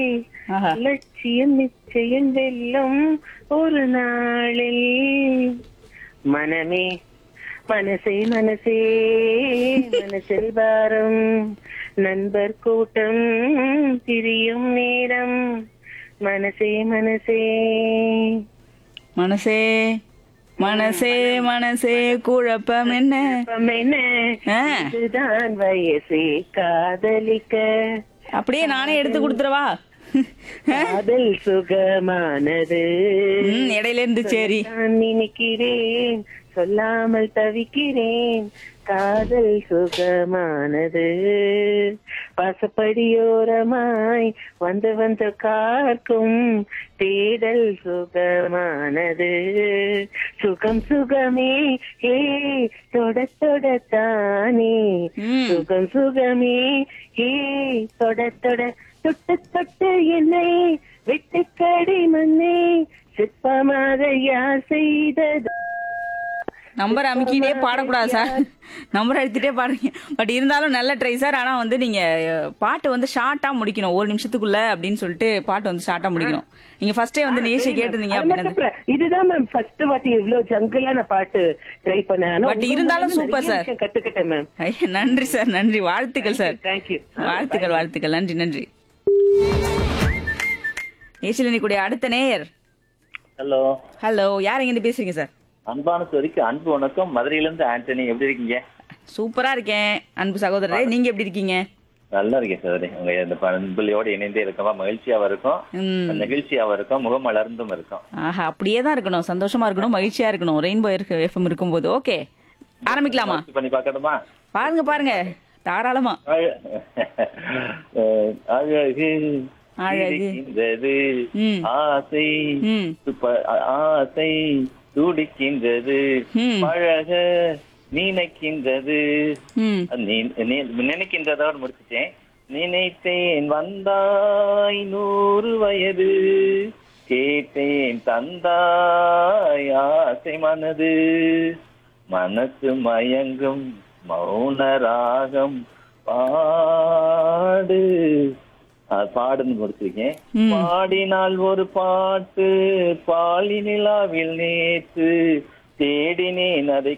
ஆஹா. லட்சியம் நிச்சயம் வெல்லும் ஒரு நாளில் மனமே மனசே மனசே மனசில் பாரம் நண்பர் கூட்டம் பிரியும் நேரம் மனசே மனசே மனசே மனசே மனசே குழப்பம் என்ன அப்பம் என்ன ஆ. இதுதான் வயசே காதலிக்க அப்படியே நானே எடுத்து கொடுத்துறவா காதல் சுகமானது ம், இடையில இருந்து சரி நான் நினைக்கிறேன் சொல்லாமல் தவிக்கிறேன் காதல் சுகமானது பாசப்படியோரமாய் வந்து வந்து காக்கும் தேடல் சுகமானது சுகம் சுகமே ஏ தொட தொடத்தானே ம். சுகம் சுகமே ஏ தொட தொட தொட்டு தொட்டு என்னை வெட்டுக்கடி மண்ணே சிற்பமாக யார் செய்தது நம்பர் அமுக்கிட்டே பாடக்கூடாது சார் நம்பர் எடுத்துட்டே பாடுறீங்க பட் இருந்தாலும் நல்ல ட்ரை சார் ஆனா வந்து நீங்க அஹ், பாட்டு வந்து ஷார்ட்டா முடிக்கணும் ஒரு நிமிஷத்துக்குள்ள அப்படின்னு சொல்லிட்டு பாட்டு வந்து ஷார்ட்டா முடிக்கணும் நீங்க ஃபர்ஸ்டே வந்து நேசி கேட்டிருந்தீங்க அது மட்டும் அப்படின்னா இல்ல, இதுதான் மேம் ஃபர்ஸ்ட் வாட்டி இவ்வளவு ஜங்கிளான பாட்டு ட்ரை பண்ணேன் ஆனா But உங்க இருந்தாலும் மூலமா super, நிறைய sir. விஷயம் கத்துக்கிட்டேன் மேம் ஐயா, நன்றி சார் நன்றி வாழ்த்துக்கள் சார் தேங்க்யூ வாழ்த்துக்கள் வாழ்த்துக்கள் நன்றி நன்றி ஏசில கூடிய அடுத்த நேயர் ஹலோ ஹலோ யார் எங்க இருந்து பேசுறீங்க சார் அன்பான சோரிக்கு அன்பு வணக்கம் மதுரையில இருந்து ஆண்டனி எப்படி இருக்கீங்க சூப்பரா இருக்கேன் அன்பு சகோதரரே நீங்க எப்படி இருக்கீங்க நல்லா இருக்கேன் சோதரி உங்க இந்த அன்புலையோட இணைந்தே இருக்கவா மகிழ்ச்சியாவும் இருக்கும் ம். நெகிழ்ச்சியாவும் இருக்கும் முகம் மலர்ந்தும் இருக்கும் ஆஹா அப்படியே தான் இருக்கணும் சந்தோஷமா இருக்கணும் மகிழ்ச்சியா இருக்கணும் ரெயின்போ எஃப்எம் இருக்கும்போது ஓகே ஆரம்பிக்கலாமா முயற்சி பண்ணி பார்க்கணுமா பாருங்க பாருங்க தாராளமா அழ- அஹ், அழகு அழகு. இருக்கின்றது ம். ஆசை ம் துப்ப- ஆசை துடிக்கின்றது ம். பழக நினைக்கின்றது ம் நீ- நீ- நினைக்கின்றதோட முடிச்சிட்டேன் நினைத்தேன் வந்தாய் நூறு வயது கேட்டேன் தந்தாய் ஆசை மனது மனசு மயங்கும் மௌன ராகம் பாடு அது பாடுன்னு முடிச்சிருக்கேன் ம். பாடினால் ஒரு பாட்டு பாலி நிலாவில் நேற்று தேடினேன் அதை